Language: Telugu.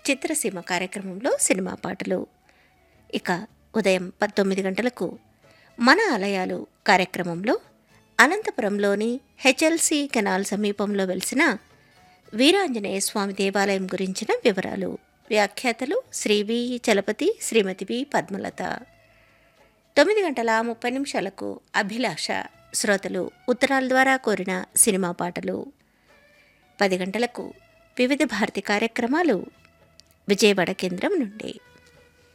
చిత్రసీమ కార్యక్రమంలో సినిమా పాటలు ఇక ఉదయం పంతొమ్మిది గంటలకు మన ఆలయాలు కార్యక్రమంలో అనంతపురంలోని హెచ్ఎల్సి కెనాల్ సమీపంలో వెలిసిన వీరాంజనేయ స్వామి దేవాలయం గురించిన వివరాలు వ్యాఖ్యాతలు శ్రీ వి చలపతి శ్రీమతి వి పద్మలత తొమ్మిది గంటల ముప్పై నిమిషాలకు అభిలాష శ్రోతలు ఉత్తరాల ద్వారా కోరిన సినిమా పాటలు పది గంటలకు వివిధ భారతి కార్యక్రమాలు విజయవాడ కేంద్రం నుండి